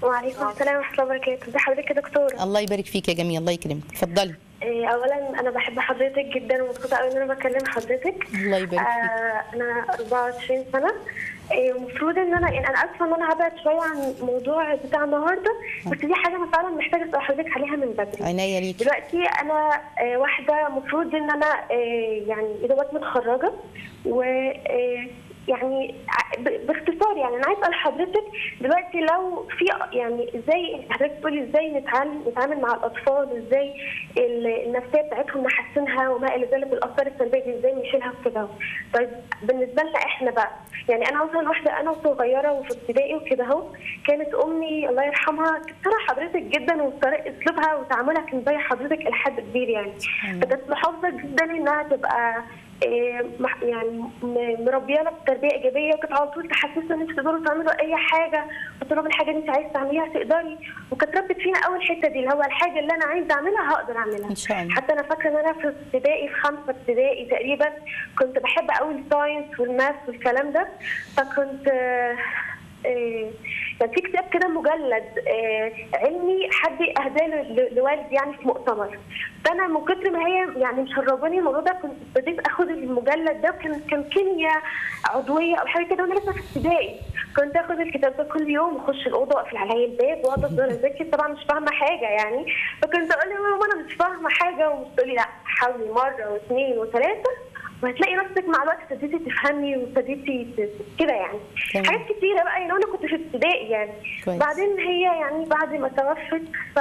وعليكم السلام ورحمة الله وبركاته ازي حضرتك يا دكتورة الله يبارك فيك يا جميل الله يكرمك اتفضلي إيه، أولا أنا بحب حضرتك جدا ومبسوطة قوي إن أنا بكلم حضرتك الله يبارك فيك آه أنا 24 سنة إيه، المفروض ان انا يعني انا اسفه ان انا هبعد شويه عن الموضوع بتاع النهارده بس دي حاجه انا فعلا محتاجه اسال حضرتك عليها من بدري عناية ليكي دلوقتي انا آه، واحده المفروض ان انا آه، يعني يا دوبك متخرجه و آه، يعني ع- ب- باختصار يعني انا عايز اسال حضرتك دلوقتي لو في يعني ازاي حضرتك بتقولي ازاي نتعامل نتعامل مع الاطفال وازاي ال- النفسيه بتاعتهم نحسنها وما الى ذلك الاثار السلبيه دي ازاي نشيلها وكده طيب بالنسبه لنا احنا بقى يعني انا مثلا واحده انا صغيره وفي ابتدائي وكده اهو كانت امي الله يرحمها كانت شبه حضرتك جدا وطريقه اسلوبها وتعاملها كان زي حضرتك لحد كبير يعني فكانت محافظه جدا انها تبقى إيه، مح- يعني م- مربيانا بتربيه ايجابيه وكانت على طول تحسسنا ان انتوا تقدروا تعملوا اي حاجه وطالما الحاجه اللي انت عايز تعمليها تقدري وكانت ربت فينا اول حته دي اللي هو الحاجه اللي انا عايزه اعملها هقدر اعملها إن شاء الله. حتى انا فاكره ان انا في ابتدائي في خمسه ابتدائي تقريبا كنت بحب قوي الساينس والماث والكلام ده فكنت آه، آه، كان في كتاب كده مجلد آه، علمي حد اهداه ل- لوالدي يعني في مؤتمر فانا من كتر ما هي يعني مشرباني الموضوع ده كنت بديت اخد المجلد ده وكان كان كيمياء عضويه او حاجه كده وانا لسه في ابتدائي كنت اخد الكتاب ده كل يوم واخش الاوضه واقفل عليا الباب واقعد افضل اذاكر طبعا مش فاهمه حاجه يعني فكنت اقول لها ماما انا مش فاهمه حاجه ومش تقولي لا حاولي مره واثنين وثلاثه وهتلاقي نفسك مع الوقت ابتديتي تفهمي وابتديتي ت- كده يعني تمام. حاجات كتيره بقى يعني انا كنت في ابتدائي يعني كويس. بعدين هي يعني بعد ما توفت ف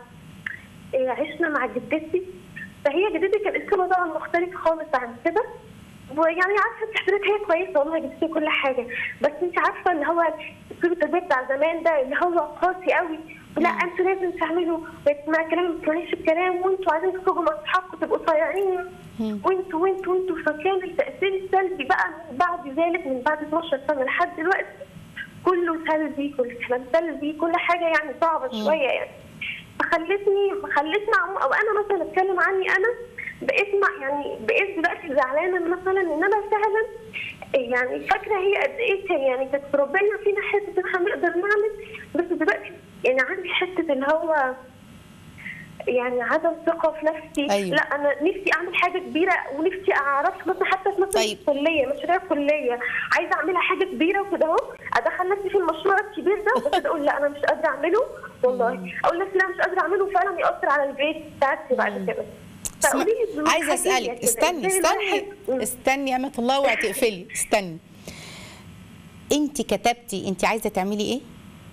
إيه، عشنا مع جدتي فهي جدتي كان اسلوبها طبعا مختلف خالص عن كده ويعني عارفه انت حضرتك هي كويسه والله جدتي كل حاجه بس انت عارفه اللي هو اسلوب التربيه بتاع زمان ده اللي هو قاسي قوي لا انتوا لازم تعملوا مع كلام ما تسمعيش الكلام وانتوا عايزين تخرجوا مع اصحابكم تبقوا صايعين وانتوا وانتوا وانتوا فكان التاثير السلبي بقى من بعد ذلك من بعد 12 سنه لحد دلوقتي كله سلبي كل كلام سلبي كل حاجه يعني صعبه شويه يعني فخلتني خلتني عم او انا مثلا اتكلم عني انا بقيت مع يعني بقيت دلوقتي زعلانه مثلا ان انا فعلا يعني فاكره هي قد ايه كان يعني كانت ربنا فينا حته ان احنا نقدر نعمل بس دلوقتي يعني عندي حته اللي هو يعني عدم ثقه في نفسي أيوة. لا انا نفسي اعمل حاجه كبيره ونفسي اعرف مثلا حتى في مثلا طيب. كليه مشاريع كليه عايزه اعملها حاجه كبيره وكده اهو ادخل نفسي في المشروع الكبير ده بس اقول لا انا مش قادره اعمله والله اقول لنفسي لا مش قادره اعمله فعلا ياثر على البيت بتاعتي بعد كده اسمع- فقولي لي بروح عايزه حقيقية اسالك كده، استني إزاي استني الواحد- استني يا امه الله وهتقفلي استني انت كتبتي انت عايزه تعملي ايه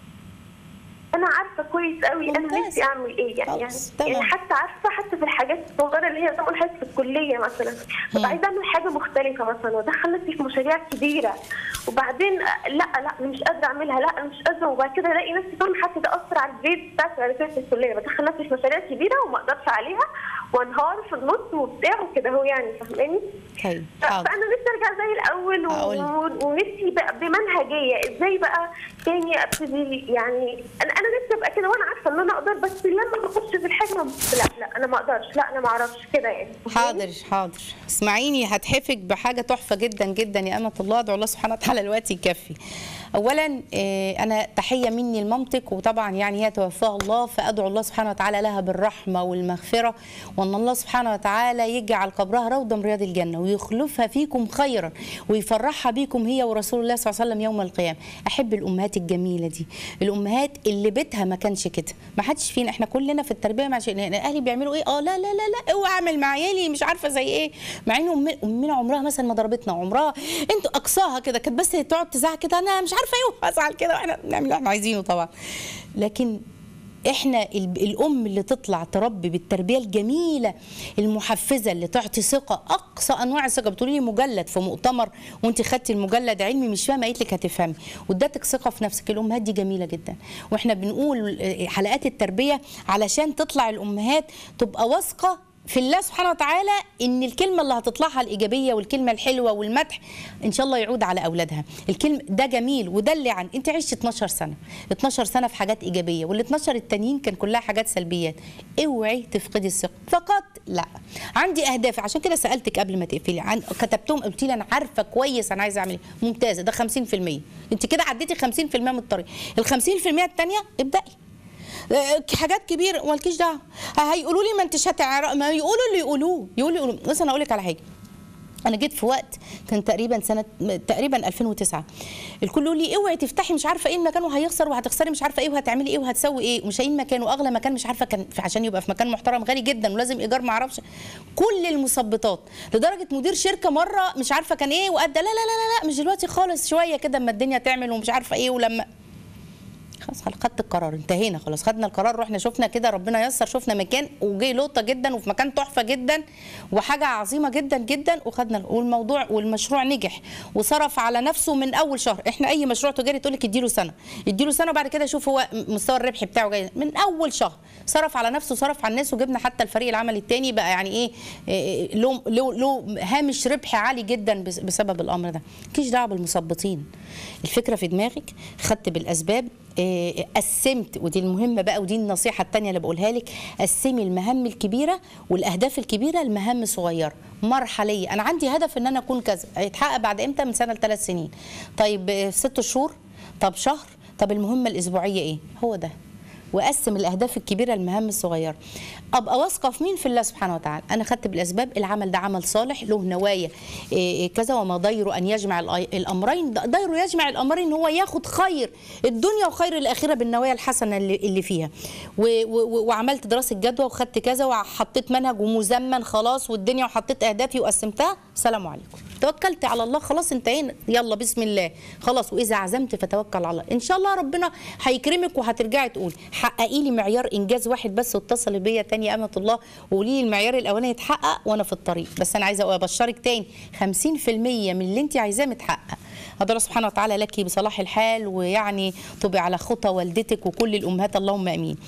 انا عارفه كويس قوي انا ممتاز. نفسي اعمل ايه يعني يعني, خلاص، تمام. يعني حتى عارفه حتى في الحاجات الصغيره اللي هي زي ما قلت لحضرتك في الكليه مثلا ببقى عايزه اعمل حاجه مختلفه مثلا وادخل نفسي في مشاريع كبيره وبعدين آه، لا لا انا مش قادره اعملها لا انا مش قادره وبعد كده الاقي نفسي فاهمه حتى ده اثر على البيت بتاعتي بعد كده في الكليه بدخل نفسي في مشاريع كبيره وما اقدرش عليها وانهار في النص وبتاع وكده هو يعني فاهماني؟ طيب ف- حاضر فانا نفسي ارجع زي الاول و... هقولك. ونفسي بقى بمنهجيه ازاي بقى تاني ابتدي يعني انا انا نفسي ابقى كده وانا عارفه ان انا اقدر بس لما بخش في الحاجه لا لا انا ما اقدرش لا انا ما اعرفش كده يعني حاضر حاضر اسمعيني هتحفك بحاجه تحفه جدا جدا يا امه الله ادعو الله سبحانه وتعالى الوقت يكفي اولا آه، انا تحيه مني لمامتك وطبعا يعني هي توفاها الله فادعو الله سبحانه وتعالى لها بالرحمه والمغفره وان الله سبحانه وتعالى يجعل قبرها روضه من رياض الجنه ويخلفها فيكم خيرا ويفرحها بيكم هي ورسول الله صلى الله عليه وسلم يوم القيامه احب الامهات الجميله دي الامهات اللي بيتها ما كانش كده ما حدش فينا احنا كلنا في التربيه مع شيء لان اهلي بيعملوا ايه اه لا لا لا لا اوعى اعمل مع عيالي مش عارفه زي ايه مع ان أم- امنا عمرها مثلا ما ضربتنا عمرها انتوا اقصاها كده كانت بس تقعد تزعق كده انا مش عارفه ايه ازعل كده واحنا بنعمل اللي احنا عايزينه طبعا لكن احنا ال- الام اللي تطلع تربي بالتربيه الجميله المحفزه اللي تعطي ثقه اقصى انواع الثقه بتقولي لي مجلد في مؤتمر وانت خدتي المجلد علمي مش فاهمه قالت لك هتفهمي وادتك ثقه في نفسك الامهات دي جميله جدا واحنا بنقول آه، حلقات التربيه علشان تطلع الامهات تبقى واثقه في الله سبحانه وتعالى ان الكلمه اللي هتطلعها الايجابيه والكلمه الحلوه والمدح ان شاء الله يعود على اولادها الكلمه ده جميل وده اللي عن انت عشت 12 سنه 12 سنه في حاجات ايجابيه وال 12 التانيين كان كلها حاجات سلبيات اوعي تفقدي الثقه فقط لا عندي اهداف عشان كده سالتك قبل ما تقفلي عن كتبتهم قلت لي انا عارفه كويس انا عايزه اعمل ايه ممتازه ده 50% انت كده عديتي 50% من الطريق ال 50% الثانيه ابدأي آه، حاجات كبيره مالكيش دعوه هيقولوا لي ما انتش هتعرف ما يقولوا اللي يقولوه يقولوا يقولوا بس انا اقول لك على حاجه انا جيت في وقت كان تقريبا سنه تقريبا 2009 الكل يقول لي اوعي تفتحي مش عارفه ايه المكان وهيخسر وهتخسري مش عارفه ايه وهتعملي ايه وهتسوي ايه ومش لاقيين مكان واغلى مكان مش عارفه كان في- عشان يبقى في مكان محترم غالي جدا ولازم ايجار ما اعرفش كل المثبطات لدرجه مدير شركه مره مش عارفه كان ايه وادى لا لا لا لا, لا مش دلوقتي خالص شويه كده اما الدنيا تعمل ومش عارفه ايه ولما خلاص خلاص خدت القرار انتهينا خلاص خدنا القرار رحنا شفنا كده ربنا يسر شفنا مكان وجه لقطه جدا وفي مكان تحفه جدا وحاجه عظيمه جدا جدا وخدنا والموضوع والمشروع نجح وصرف على نفسه من اول شهر احنا اي مشروع تجاري تقول لك اديله سنه اديله سنه وبعد كده شوف هو مستوى الربح بتاعه جاي من اول شهر صرف على نفسه صرف على الناس وجبنا حتى الفريق العمل الثاني بقى يعني ايه إيه، له له له هامش ربح عالي جدا بس- بسبب الامر ده مالكيش دعوه بالمثبطين الفكره في دماغك خدت بالاسباب إيه، قسمت ودي المهمه بقى ودي النصيحه الثانيه اللي بقولها لك قسمي المهام الكبيره والاهداف الكبيره لمهام صغيره مرحليه انا عندي هدف ان انا اكون كذا هيتحقق بعد امتى من سنه لثلاث سنين طيب آه، ست شهور طب شهر طب المهمه الاسبوعيه ايه هو ده واقسم الاهداف الكبيره للمهام الصغيره ابقى واثقه في مين في الله سبحانه وتعالى انا خدت بالاسباب العمل ده عمل صالح له نوايا إيه إيه كذا وما ضير ان يجمع الأي- الامرين ده- ضيره يجمع الامرين هو ياخد خير الدنيا وخير الاخره بالنوايا الحسنه اللي, اللي فيها و و وعملت دراسه جدوى وخدت كذا وحطيت منهج ومزمن خلاص والدنيا وحطيت اهدافي وقسمتها سلام عليكم توكلت على الله خلاص انتهينا يلا بسم الله خلاص واذا عزمت فتوكل على الله ان شاء الله ربنا هيكرمك وهترجعي تقولي حققي لي معيار انجاز واحد بس واتصلي بيا تاني يا امه الله وقولي لي المعيار الاولاني يتحقق وانا في الطريق بس انا عايزه ابشرك تاني 50% من اللي انت عايزاه متحقق هذا الله سبحانه وتعالى لك بصلاح الحال ويعني تبقي على خطى والدتك وكل الامهات اللهم امين